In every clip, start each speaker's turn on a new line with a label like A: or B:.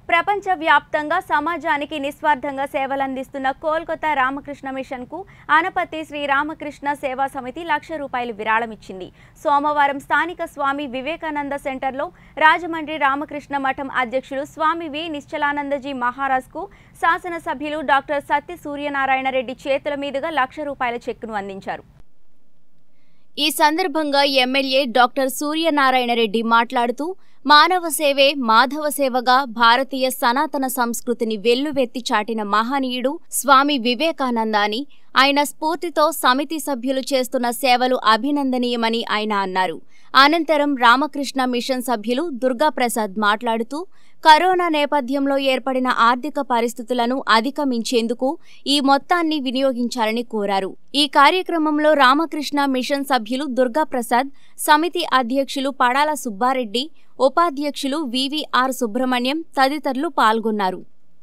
A: ప్రపంచ వ్యాప్తంగా సమాజానికి నిస్వార్థంగా సేవలందిస్తున్న కోల్కతా రామకృష్ణ మిషన్కు ఆనపత్తి శ్రీ రామకృష్ణ సేవా సమితి లక్ష రూపాయలు విరాళమిచ్చింది సోమవారం స్థానిక స్వామి వివేకానంద సెంటర్లో రాజమండ్రి రామకృష్ణ మఠం అధ్యక్షులు స్వామి వి నిశ్చలానందజీ మహారాజ్కు శాసనసభ్యులు డాక్టర్ సత్య సూర్యనారాయణ రెడ్డి చేతుల మీదుగా లక్ష రూపాయల చెక్కును అందించారు ఈ సందర్భంగా ఎమ్మెల్యే డాక్టర్ సూర్యనారాయణ రెడ్డి మాట్లాడుతూ మానవ సేవే మాధవ సేవగా భారతీయ సనాతన సంస్కృతిని వెల్లువెత్తి చాటిన మహనీయుడు స్వామి వివేకానంద అని ఆయన స్ఫూర్తితో సమితి సభ్యులు చేస్తున్న సేవలు అభినందనీయమని ఆయన అన్నారు అనంతరం రామకృష్ణ మిషన్ సభ్యులు దుర్గాప్రసాద్ మాట్లాడుతూ కరోనా నేపథ్యంలో ఏర్పడిన ఆర్థిక పరిస్థితులను అధిగమించేందుకు ఈ మొత్తాన్ని వినియోగించాలని కోరారు ఈ కార్యక్రమంలో రామకృష్ణ మిషన్ సభ్యులు దుర్గాప్రసాద్ సమితి అధ్యక్షులు పడాల సుబ్బారెడ్డి ఉపాధ్యక్షులు వివిఆర్ సుబ్రహ్మణ్యం తదితరులు పాల్గొన్నారు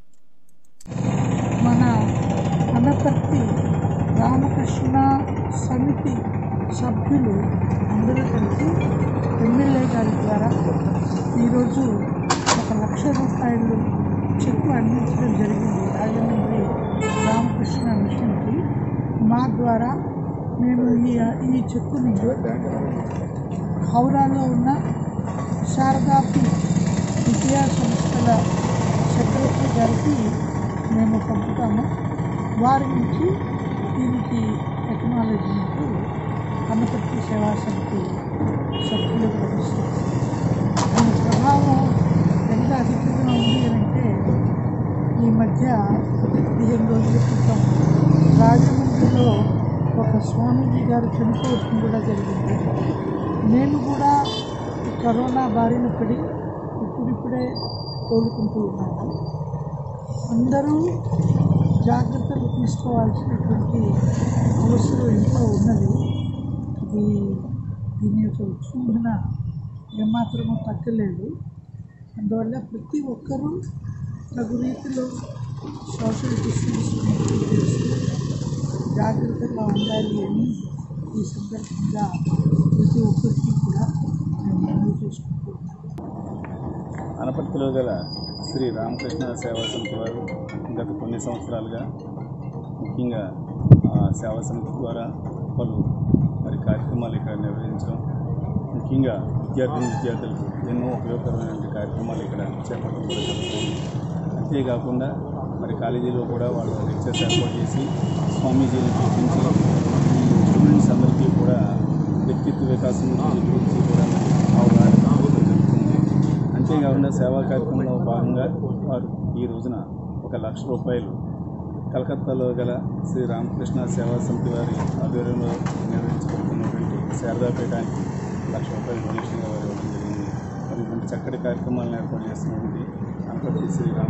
B: మన అనపర్తి రామకృష్ణ సమితి సభ్యులు అందరూ కలిసి ఎమ్మెల్యే గారి ద్వారా ఈరోజు ఒక లక్ష రూపాయలు చెక్కు అందించడం జరిగింది రాజమండ్రి రామకృష్ణ మిషన్కి మా ద్వారా మేము ఈ ఈ చెక్కుని హౌరాలో ఉన్న శారదాపి విద్యా సంస్థల సెక్రటరీ గారికి మేము పంపుతాము వారి నుంచి దీనికి టెక్నాలజీకి అన్నపర్తి సేవా సమితి సభ్యులు లభిస్తుంది దాని ప్రభావం ఎంత అధికంగా ఉంది అని అంటే ఈ మధ్య పదిహేను రోజుల క్రితం రాజమండ్రిలో ఒక స్వామీజీ గారు చనిపోవడం కూడా జరిగింది నేను కూడా ఈ కరోనా బారిన పడి ఇప్పుడిప్పుడే కోలుకుంటూ ఉన్నాను అందరూ జాగ్రత్తలు తీసుకోవాల్సినటువంటి అవసరం ఎంతో ఉన్నది ఇది దీని యొక్క ఉత్సూహన ఏమాత్రమూ తగ్గలేదు అందువల్ల ప్రతి ఒక్కరూ తగు రీతిలో సోషల్ డిస్టెన్స్ మెయింటైన్ చేస్తూ జాగ్రత్తగా ఉండాలి అని ఈ సందర్భంగా ప్రతి ఒక్కరికి కూడా నేను మనవి చేసుకుంటున్నాను
C: అనపర్తిలో గల శ్రీ రామకృష్ణ సేవా సమితి వారు గత కొన్ని సంవత్సరాలుగా ముఖ్యంగా ఆ సేవా సమితి ద్వారా పలు మరి కార్యక్రమాలు ఇక్కడ నిర్వహించడం ముఖ్యంగా విద్యార్థిని విద్యార్థులకు ఎన్నో ఉపయోగకరమైన కార్యక్రమాలు ఇక్కడ చేపట్టడం కూడా జరుగుతుంది అంతేకాకుండా మరి కాలేజీలో కూడా వాళ్ళు లెక్చర్స్ ఏర్పాటు చేసి స్వామీజీని పిలిపించి ఈ స్టూడెంట్స్ అందరికీ కూడా వ్యక్తిత్వ వికాసం గురించి కూడా అవగాహన కల్పించడం జరుగుతుంది అంతేకాకుండా సేవా కార్యక్రమంలో భాగంగా వారు ఈ రోజున ఒక లక్ష రూపాయలు కలకత్తాలో గల శ్రీ రామకృష్ణ సేవా సమితి వారి ఆధ్వర్యంలో నిర్వహించబడుతున్నటువంటి శారదాపీఠానికి లక్ష రూపాయలు డొనేషన్గా వారు ఇవ్వడం జరిగింది మరి ఇటువంటి చక్కటి కార్యక్రమాలను ఏర్పాటు చేస్తున్నటువంటి అనపర్తి శ్రీ